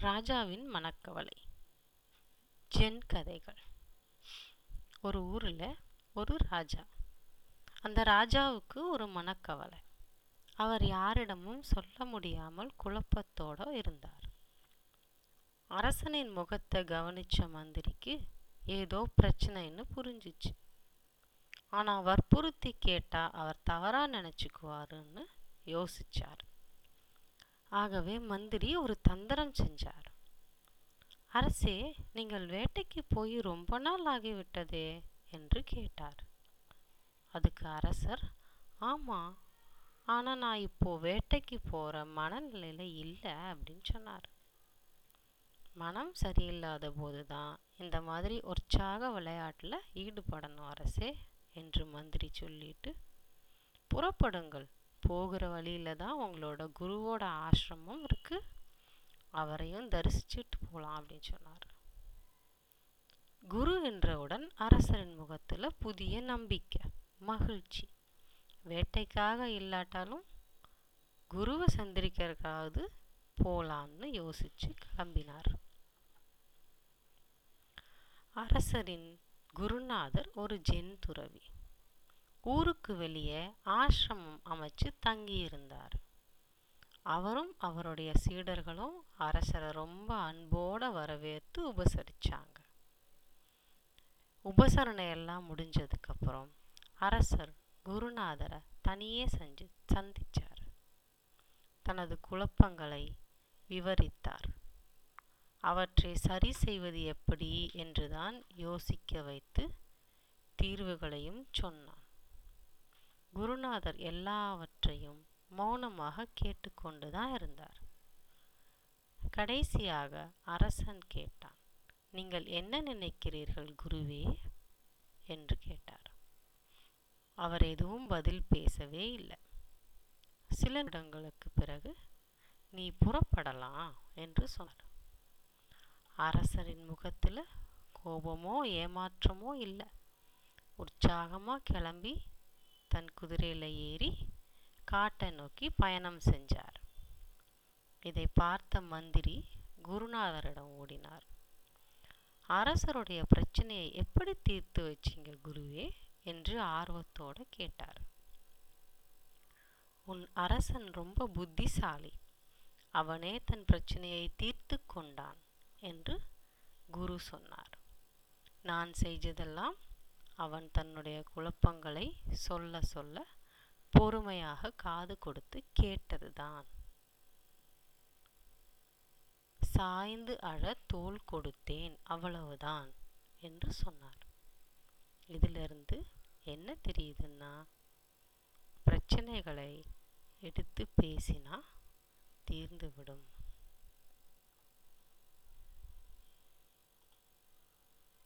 ராஜாவின் மனக்கவலை ஜென் கதைகள் ஒரு ஊரில் ஒரு ராஜா அந்த ராஜாவுக்கு ஒரு மனக்கவலை அவர் யாரிடமும் சொல்ல முடியாமல் குழப்பத்தோட இருந்தார் அரசனின் முகத்தை கவனிச்ச மந்திரிக்கு ஏதோ பிரச்சனைன்னு புரிஞ்சிச்சு ஆனால் வற்புறுத்தி கேட்டா அவர் தவறா நினச்சிக்குவாருன்னு யோசிச்சார் ஆகவே மந்திரி ஒரு தந்திரம் செஞ்சார் அரசே நீங்கள் வேட்டைக்கு போய் ரொம்ப நாள் ஆகிவிட்டதே என்று கேட்டார் அதுக்கு அரசர் ஆமாம் ஆனால் நான் இப்போ வேட்டைக்கு போகிற மனநிலையில் இல்லை அப்படின்னு சொன்னார் மனம் சரியில்லாத போது தான் இந்த மாதிரி உற்சாக விளையாட்டில் ஈடுபடணும் அரசே என்று மந்திரி சொல்லிட்டு புறப்படுங்கள் போகிற வழியில தான் உங்களோட குருவோட ஆசிரமம் இருக்கு அவரையும் தரிசிச்சுட்டு போகலாம் அப்படின்னு சொன்னார் குரு என்றவுடன் அரசரின் முகத்தில் புதிய நம்பிக்கை மகிழ்ச்சி வேட்டைக்காக இல்லாட்டாலும் குருவை சந்திரிக்கிறதுக்காவது போலாம்னு யோசிச்சு கிளம்பினார் அரசரின் குருநாதர் ஒரு ஜென் துறவி ஊருக்கு வெளியே ஆசிரமம் அமைச்சு தங்கியிருந்தார் அவரும் அவருடைய சீடர்களும் அரசரை ரொம்ப அன்போட வரவேற்று உபசரிச்சாங்க உபசரணை எல்லாம் முடிஞ்சதுக்கப்புறம் அரசர் குருநாதரை தனியே செஞ்சு சந்திச்சார் தனது குழப்பங்களை விவரித்தார் அவற்றை சரி செய்வது எப்படி என்றுதான் யோசிக்க வைத்து தீர்வுகளையும் சொன்னான் குருநாதர் எல்லாவற்றையும் மௌனமாக கேட்டுக்கொண்டு தான் இருந்தார் கடைசியாக அரசன் கேட்டான் நீங்கள் என்ன நினைக்கிறீர்கள் குருவே என்று கேட்டார் அவர் எதுவும் பதில் பேசவே இல்லை சில நிமிடங்களுக்கு பிறகு நீ புறப்படலாம் என்று சொன்னார் அரசரின் முகத்தில் கோபமோ ஏமாற்றமோ இல்லை உற்சாகமாக கிளம்பி தன் குதிரையில் ஏறி காட்டை நோக்கி பயணம் செஞ்சார் இதை பார்த்த மந்திரி குருநாதரிடம் ஓடினார் அரசருடைய பிரச்சனையை எப்படி தீர்த்து வச்சிங்க குருவே என்று ஆர்வத்தோடு கேட்டார் உன் அரசன் ரொம்ப புத்திசாலி அவனே தன் பிரச்சனையை தீர்த்து கொண்டான் என்று குரு சொன்னார் நான் செய்ததெல்லாம் அவன் தன்னுடைய குழப்பங்களை சொல்ல சொல்ல பொறுமையாக காது கொடுத்து கேட்டதுதான் சாய்ந்து அழ தோல் கொடுத்தேன் அவ்வளவுதான் என்று சொன்னார் இதிலிருந்து என்ன தெரியுதுன்னா பிரச்சனைகளை எடுத்து பேசினா தீர்ந்துவிடும்